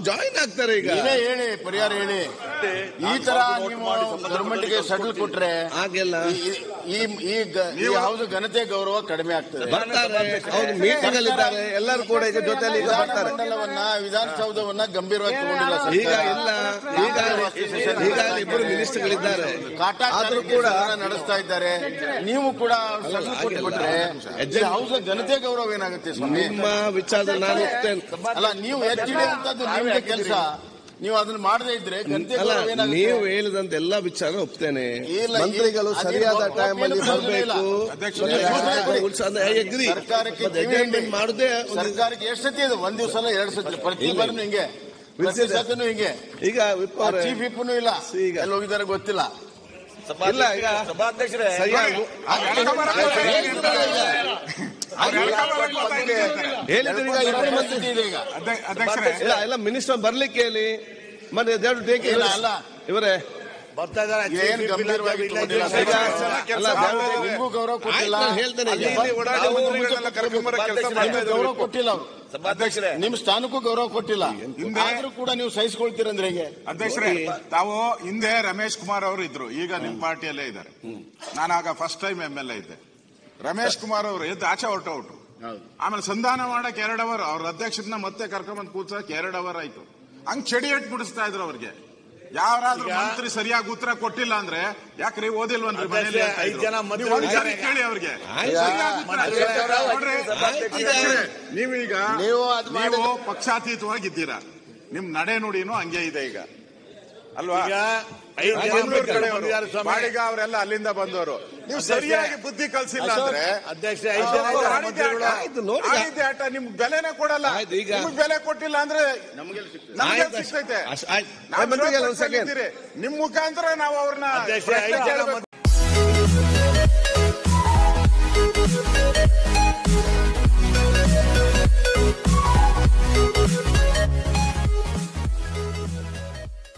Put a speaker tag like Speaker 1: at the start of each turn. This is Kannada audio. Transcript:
Speaker 1: ಜಾಯಿನ್ ಆಗ್ತಾರೆ ಈಗ
Speaker 2: ನೀವೇ ಹೇಳಿ ಪರಿಹಾರ ಹೇಳಿ ಈ ತರ ನೀವು ಗೌರ್ಮೆಂಟ್ಗೆ ಸಡಲ್ ಕೊಟ್ರೆ
Speaker 1: ಹಾಗೆಲ್ಲ
Speaker 2: ಈ- ಈ ಈ ಗ- ಈ ಹೌದು ಘನತೆ ಗೌರವ ಕಡಿಮೆ ಆಗ್ತದೆ
Speaker 1: ಬರ್ತಾರೆ ಅವ್ರು ಮೀಟಿಂಗ್ ಅಲ್ಲಿ ಇದ್ದಾರೆ ಎಲ್ಲರೂ ಕೂಡ ಈಗ ಜೊತೆಲಿ ಈಗ ಬರ್ತಾರೆ
Speaker 2: ವಿಧಾನಮಂಡಲವನ್ನ ವಿಧಾನಸೌಧವನ್ನ ಗಂಭೀರವಾಗಿ ತಗೊಂಡಿಲ್ಲ
Speaker 1: ಈಗ
Speaker 2: ಸರ್ಕಾರ.
Speaker 1: ಇಲ್ಲ ಈಗ ಈಗ ಇಬ್ಬರು ಮಿನಿಸ್ಟರ್ಗಳಿದ್ದಾರೆ
Speaker 2: ಕಾಟ
Speaker 1: ಆದ್ರೂ
Speaker 2: ಕೂಡ
Speaker 1: ಕೂಡ
Speaker 2: ನಡೆಸ್ತಾ ಇದ್ದಾರೆ ನೀವು ಕೂಡ ಸಡಲ್ ಕೊಟ್ಬಿಟ್ರೆ ಈ ಹೌಸ್ ಘನತೆ ಗೌರವ ಏನಾಗುತ್ತೆ ಸ್ವಾಮಿ
Speaker 1: ನಿಮ್ಮ ವಿಚಾರದಲ್ಲಿ ನಾನು ಒಪ್ತೇನೆ
Speaker 2: ಅಲ್ಲ ನೀವು ಎತ್ತಿಡುವಂತದ್ದು ನಿಮ್ಗೆ ಕೆಲಸ ನೀವು ಅದನ್ನ ಮಾಡದೇ ಇದ್ರೆ ಘನತೆ
Speaker 1: ಅಲ್ಲ
Speaker 2: ಗೌರವ ಏನಾಗುತ್ತೆ
Speaker 1: ನೀವು ಹೇಳಿದಂತ ಎಲ್ಲಾ ವಿಚಾರ ಒಪ್ತೇನೆ
Speaker 2: ಇಲ್ಲ,
Speaker 1: ಮಂತ್ರಿಗಳು
Speaker 2: ಅದೇ
Speaker 1: ಸರಿಯಾದ
Speaker 2: ಒಪ್ಪ-
Speaker 1: ಟೈಮ್ ಅಲ್ಲಿ
Speaker 2: ಒಪ್ಪಿಗೆ ಇಲ್ಲ.
Speaker 1: ಬರಬೇಕು
Speaker 2: ಅಧ್ಯಕ್ಷರೇ, ಸರ್ಕಾರಕ್ಕೆ ಕಿವಿ ಹಿಂಡಿ.
Speaker 1: ಮಾಡುದೇ ಒಂದು-
Speaker 2: ಸರ್ಕಾರಕ್ಕೆ ಎಷ್ಟು ಸತಿ ಇದೆ ಒಂದ್ ದಿವಸ ಅಲ್ಲ ಎರಡು ಸತಿ ಪ್ರತಿ ಬಾರಿನೂ ಹಿಂಗೆ ಪ್ರತಿ
Speaker 1: ವಿಸಿದೆ.
Speaker 2: ಸತಿನೂ ಹಿಂಗೆ
Speaker 1: ಈಗ ವಿಪ್ ಅವರೇ,
Speaker 2: ಚೀಫ್ ವಿಪ್ನು ಇಲ್ಲ
Speaker 1: ಈಗ.
Speaker 2: ಎಲ್ಲಿ ಹೋಗಿದ್ದಾರೆ ಗೊತ್ತಿಲ್ಲ
Speaker 1: ಇಲ್ಲ ಈಗ
Speaker 3: ಸಭಾಧ್ಯಕ್ಷರೇ
Speaker 1: ಸರಿಯಾಗಿ ಹೇಳಿದ್ರೆ ಈಗ ಇಬ್ಬರು ಮಂತ್ರಿ
Speaker 2: ಪರಿಸ್ಥಿತಿ ಇದೆ ಈಗ
Speaker 4: ಅಧ್ಯಕ್ಷರೇ
Speaker 1: ಇಲ್ಲ ಎಲ್ಲ ಮಿನಿಸ್ಟರ್ ಬರ್ಲಿಕ್ಕೆ ಹೇಳಿ ಮತ್ತೆ ದೇವ್ರು ಟೇಕ್
Speaker 2: ಇಲ್ಲ, ಅಲ್ಲ.
Speaker 1: ಇವರೇ
Speaker 3: ಬರ್ತಾ ಇದಾರೆ
Speaker 2: ಏನ್ ಗಂಭೀರವಾಗಿ ತಗೊಂಡಿಲ್ಲ
Speaker 1: ಈಗ ಅಲ್ಲ ದೇವ್ರು
Speaker 2: ನಿಮ್ಗೂ ಗೌರವ ಕೊಟ್ಟಿಲ್ಲ
Speaker 1: ಆಯ್ತು, ನಾನು ಹೇಳ್ತೇನೆ ಈಗ.
Speaker 4: ಇಲ್ಲಿ ಓಡಾಡೋ ಮಂತ್ರಿಗಳನ್ನೆಲ್ಲ ಕರ್ಕೊಂಬರೋ ಕೆಲಸ ಮಾಡ್ತಾ
Speaker 2: ನಿಮ್ಗೆ
Speaker 4: ಇದ್ದಾರೆ
Speaker 2: ಗೌರವ ಕೊಟ್ಟಿಲ್ಲ ಅವ್ರು
Speaker 3: ಸಭಾಧ್ಯಕ್ಷರೇ
Speaker 2: ನಿಮ್ ಸ್ಥಾನಕ್ಕೂ ಗೌರವ ಕೊಟ್ಟಿಲ್ಲ
Speaker 4: ಹಿಂದೆ-
Speaker 2: ಆದ್ರೂ ಕೂಡ ನೀವು ಸಹಿಸ್ಕೊಳ್ತೀರಂದ್ರೆ ಹೇಗೆ
Speaker 4: ಅಧ್ಯಕ್ಷರೇ ತಾವು ಹಿಂದೆ ರಮೇಶ್ ಕುಮಾರ್ ಅವರು ಇದ್ರು ಈಗ ನಿಮ್ ಪಾರ್ಟಿಯಲ್ಲೇ ಇದ್ದಾರೆ ನಾನು ಆಗ first time M L A ಇದ್ದೆ ರಮೇಶ್ ಕುಮಾರ್ ಅವರು ಎದ್ದು ಆಚೆ ಹೊರಟು ಆಮೇಲೆ ಸಂಧಾನ ಮಾಡಕ್ ಎರಡು ಅವರ್ ಅವ್ರ ಅಧ್ಯಕ್ಷರನ್ನ ಮತ್ತೆ ಕರ್ಕೊಂಬಂದ್ ಕೂರ್ಸಕ್ ಎರಡು ಅವರ್ ಆಯ್ತು ಹಂಗ್ ಚಡಿ ಎಟ್ ಬಿಡಿಸ್ತಾ ಇದ್ರು ಅವ್ರಿಗೆ ಯಾರಾದ್ರೂ ಮಂತ್ರಿ ಸರಿಯಾಗಿ ಉತ್ತರ ಕೊಟ್ಟಿಲ್ಲ ಅಂದ್ರೆ ಯಾಕ್ರಿ ಓದಿಲ್ವನ್ರಿ ಮನೇಲಿ ಅಂತ
Speaker 3: ಐದ್
Speaker 4: ಇದ್ರು.
Speaker 3: ಜನ
Speaker 4: ನೀವು
Speaker 3: ಮಂತ್ರಿಗಳು
Speaker 4: ಒಂದ್ಸರಿ
Speaker 3: ಇದ್ದಾರೆ.
Speaker 4: ಕೇಳಿ ಅವ್ರಿಗೆ
Speaker 1: ಆಯ್ತು.
Speaker 4: ಸರಿಯಾಗಿ ಉತ್ತರ
Speaker 3: ಮಂತ್ರಿಗಳು
Speaker 4: ನೋಡ್ರಿ, ಅಧ್ಯಕ್ಷರೇ, ನೀವೀಗ
Speaker 2: ನೀವು ಅದ್
Speaker 4: ನೀವು
Speaker 2: ಮಾಡಿದ್ರೆ-
Speaker 4: ಪಕ್ಷಾತೀತವಾಗಿದ್ದೀರಾ ನಿಮ್ ನಡೆ ನುಡಿನೂ ಹಂಗೆ ಇದೆ ಈಗ ಅಲ್ವಾ
Speaker 3: ಈಗ ಐದು ಜನ
Speaker 4: ಬೆಂಗಳೂರು ಕಡೆಯವರು
Speaker 3: ಬಂದಿದ್ದಾರೆ ಸ್ವಾಮಿ.
Speaker 4: ಬಾಡಿಗ ಅವರೆಲ್ಲ ಅಲ್ಲಿಂದ ಬಂದವರು ನೀವು
Speaker 3: ಅಧ್ಯಕ್ಷರೇ,
Speaker 4: ಸರಿಯಾಗಿ ಬುದ್ಧಿ ಕಲ್ಸಿಲ್ಲ ಅಂದ್ರೆ
Speaker 3: ಅಧ್ಯಕ್ಷ ಐದು ಜನ ಇದ್ದಾರೆ
Speaker 4: ಆಡಿದ್ದೆ
Speaker 3: ಮಂತ್ರಿಗಳು
Speaker 4: ಆಟ.
Speaker 1: ಆಯ್ತು, ನೋಡಿ.
Speaker 4: ಆಡಿದ್ದೆ ಆಟ ನಿಮ್ಗೆ ಬೆಲೆನೇ ಕೊಡಲ್ಲ
Speaker 1: ಆಯ್ತು, ಈಗ-
Speaker 4: ನಿಮ್ಗೆ ಬೆಲೆ ಕೊಟ್ಟಿಲ್ಲ ಅಂದ್ರೆ ನಮ್ಗೆ
Speaker 1: ಆಯ್ತು,
Speaker 4: ಸಿಗ್ತೈತೆ
Speaker 1: ಅಷ್ಟ್- ಆಯ್ತು.
Speaker 4: ನಾವು
Speaker 1: ಮಂತ್ರಿಗಳು ಒಂದ್
Speaker 4: ವಿರೋಧ
Speaker 1: second.
Speaker 4: ಪಕ್ಷದಲ್ಲಿದ್ದೀರಿ. ನಿಮ್ ಮುಖಾಂತರ ನಾವು ಅವ್ರನ್ನ
Speaker 3: ಅಧ್ಯಕ್ಷ,
Speaker 4: ಪ್ರಶ್ನೆ
Speaker 3: ಐದು ಜನ
Speaker 4: ಕೇಳ್ಬೇಕು.